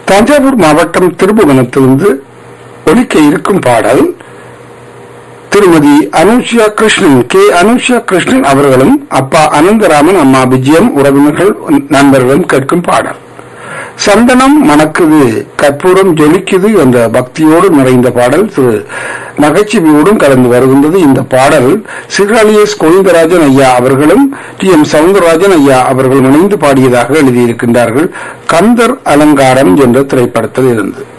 தஞ்சாவூர் மாவட்டம் திருபுவனத்திலிருந்து ஒலிக்க இருக்கும் பாடல் திருமதி அனுஷியா கிருஷ்ணன் கே அனுஷியா கிருஷ்ணன் அவர்களும் அப்பா அனந்தராமன் அம்மா விஜயம் உறவினர்கள் நண்பர்களும் கேட்கும் பாடல் சந்தனம் மணக்குது கற்பூரம் ஜொலிக்குது என்ற பக்தியோடு நிறைந்த பாடல் திரு நகைச்சுவையோடும் கலந்து வருகின்றது இந்த பாடல் சிறாலியஸ் கோவிந்தராஜன் ஐயா அவர்களும் டி எம் சவுந்தரராஜன் ஐயா அவர்களும் இணைந்து பாடியதாக எழுதியிருக்கின்றார்கள் கந்தர் அலங்காரம் என்ற திரைப்படத்தில் இருந்து